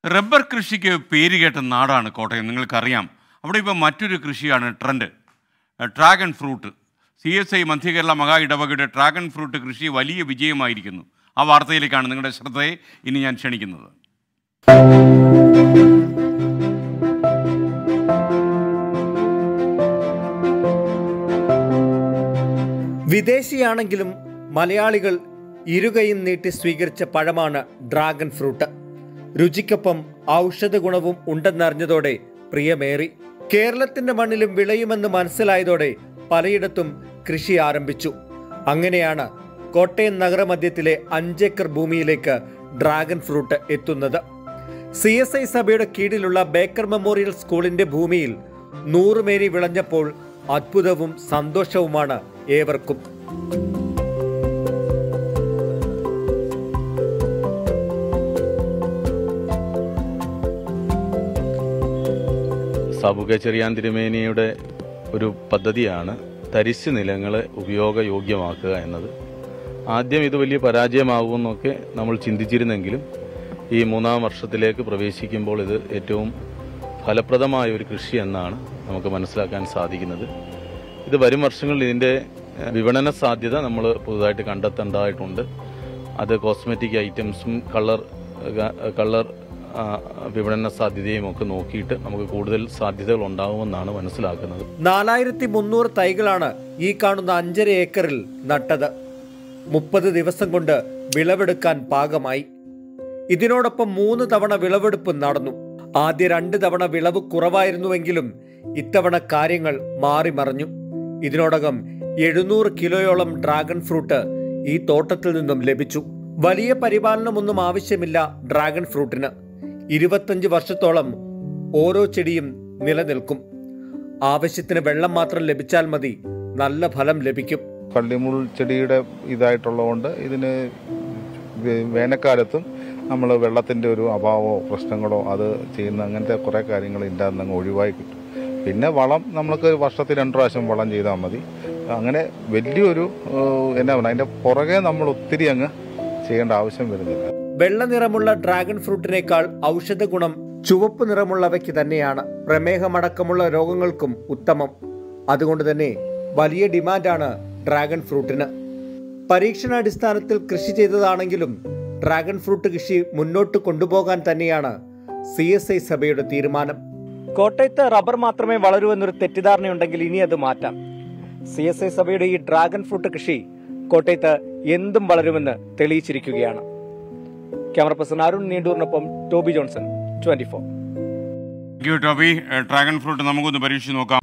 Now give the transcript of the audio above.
rubber കൃഷിക്ക് പേരുകേട്ട നാടാണ് കോട്ടയം നിങ്ങൾക്കറിയാം അവിടെ ഇപ്പോൾ മറ്റൊരു കൃഷിയാണ് trend dragon fruit C S I മധ്യകേരള മഹാ ഇടവകയുടെ ഡ്രാഗൺ ഫ്രൂട്ട് കൃഷി വലിയ വിജയമായിരിക്കുന്നു ആ വാർത്തയിലേക്കാണ് നിങ്ങളുടെ ശ്രദ്ധയെ ഇനി ഞാൻ ക്ഷണിക്കുന്നത് വിദേശിയാണെങ്കിലും മലയാളികൾ ഇരുകൈയും നീട്ടി സ്വീകരിച്ച പഴമാണ് ഡ്രാഗൺ ഫ്രൂട്ട് രുചിക്കൊപ്പം ഔഷധ ഗുണവും ഉണ്ടെന്നറിഞ്ഞതോടെ പ്രിയമേറി കേരളത്തിന്റെ മണ്ണിലും വിളയുമെന്ന് മനസ്സിലായതോടെ പലയിടത്തും കൃഷി ആരംഭിച്ചു അങ്ങനെയാണ് കോട്ടയം നഗരമധ്യത്തിലെ അഞ്ചേക്കർ ഭൂമിയിലേക്ക് ഡ്രാഗൺ ഫ്രൂട്ട് എത്തുന്നത് സി എസ് ഐ സഭയുടെ കീഴിലുള്ള ബേക്കർ മെമ്മോറിയൽ സ്കൂളിന്റെ ഭൂമിയിൽ നൂറുമേനി വിളഞ്ഞപ്പോൾ അത്ഭുതവും സന്തോഷവുമാണ് ഏവർക്കും സാബുക ചെറിയാൻ തിരുമേനിയുടെ ഒരു പദ്ധതിയാണ് തരിശ് നിലങ്ങളെ ഉപയോഗയോഗ്യമാക്കുക എന്നത് ആദ്യം ഇത് വലിയ പരാജയമാകുമെന്നൊക്കെ നമ്മൾ ചിന്തിച്ചിരുന്നെങ്കിലും ഈ മൂന്നാം വർഷത്തിലേക്ക് പ്രവേശിക്കുമ്പോൾ ഇത് ഏറ്റവും ഫലപ്രദമായ ഒരു കൃഷി എന്നാണ് നമുക്ക് മനസ്സിലാക്കാൻ സാധിക്കുന്നത് ഇത് വരും വർഷങ്ങളിൽ ഇതിൻ്റെ ഏഹ്, വിപണന സാധ്യത നമ്മൾ പുതുതായിട്ട് കണ്ടെത്തേണ്ടതായിട്ടുണ്ട് അത് കോസ്മെറ്റിക് ഐറ്റംസും കളർ കളർ ആ, വിപണന സാധ്യതയും ഒക്കെ നോക്കിയിട്ട് നമുക്ക് കൂടുതൽ സാധ്യതകൾ ഉണ്ടാകുമെന്നാണ് മനസ്സിലാക്കുന്നത് നാലായിരത്തി മുന്നൂറ് തൈകളാണ് ഈ കാണുന്ന അഞ്ചര ഏക്കറിൽ നട്ടത് മുപ്പത് ദിവസം കൊണ്ട് വിളവെടുക്കാൻ പാകമായി ഇതിനോടൊപ്പം മൂന്ന് തവണ വിളവെടുപ്പ് നടന്നു ആദ്യ രണ്ട് തവണ വിളവ് കുറവായിരുന്നുവെങ്കിലും ഇത്തവണ കാര്യങ്ങൾ മാറിമറിഞ്ഞു ഇതിനോടകം എഴുന്നൂറ് കിലോയോളം ഡ്രാഗൺ ഫ്രൂട്ട് ഈ തോട്ടത്തിൽ നിന്നും ലഭിച്ചു വലിയ പരിപാലനമൊന്നും ആവശ്യമില്ല ഡ്രാഗൺ ഫ്രൂട്ടിന് ഇരുപത്തഞ്ച് വർഷത്തോളം ഓരോ ചെടിയും നിലനിൽക്കും ആവശ്യത്തിന് വെള്ളം മാത്രം ലഭിച്ചാൽ മതി നല്ല ഫലം ലഭിക്കും കള്ളിമുൾ ചെടിയുടെ ഇതായിട്ടുള്ളതുകൊണ്ട് ഇതിന് വേ- വേനൽക്കാലത്തും നമ്മൾ വെള്ളത്തിൻ്റെ ഒരു അഭാവമോ പ്രശ്നങ്ങളോ അത് ചെയ്യുന്ന അങ്ങനത്തെ കുറേ കാര്യങ്ങൾ ഇല്ലാതെ അങ്ങ് ഒഴിവായി കിട്ടും പിന്നെ വളം നമ്മൾക്ക് വർഷത്തിൽ രണ്ട് പ്രാവശ്യം വളം ചെയ്താൽ മതി അങ്ങനെ വലിയൊരു ഏഹ്, എന്നാ പറയുക അതിൻ്റെ പുറകെ നമ്മൾ ഒത്തിരി അങ്ങ് ചെയ്യേണ്ട ആവശ്യം വരുന്നില്ല വെള്ള നിറമുള്ള ഡ്രാഗൺ ഫ്രൂട്ടിനേക്കാൾ ഔഷധ ഗുണം ചുവപ്പ് നിറമുള്ളവയ്ക്ക് തന്നെയാണ് പ്രമേഹമടക്കമുള്ള രോഗങ്ങൾക്കും ഉത്തമം അതുകൊണ്ട് തന്നെ വലിയ ഡിമാൻഡാണ് ഡ്രാഗൺ ഫ്രൂട്ടിന് പരീക്ഷണാടിസ്ഥാനത്തിൽ കൃഷി ചെയ്തതാണെങ്കിലും ഡ്രാഗൺ ഫ്രൂട്ട് കൃഷി മുന്നോട്ട് കൊണ്ടുപോകാൻ തന്നെയാണ് സി എസ് ഐ സഭയുടെ തീരുമാനം കോട്ടയത്ത് റബ്ബർ മാത്രമേ വളരൂ എന്നൊരു തെറ്റിദ്ധാരണയുണ്ടെങ്കിൽ ഇനി അത് മാറ്റാം സി എസ് ഐ സഭയുടെ ഈ ഡ്രാഗൺ ഫ്രൂട്ട് കൃഷി കോട്ടയത്ത് എന്തും വളരുമെന്ന് തെളിയിച്ചിരിക്കുകയാണ് ക്യാമറ പേഴ്സൺ അരുൺ നീണ്ടൂറിനൊപ്പം Toby Johnson twenty four thank you Toby dragon fruit നമുക്കൊന്ന് പരീക്ഷിച്ച് നോക്കാം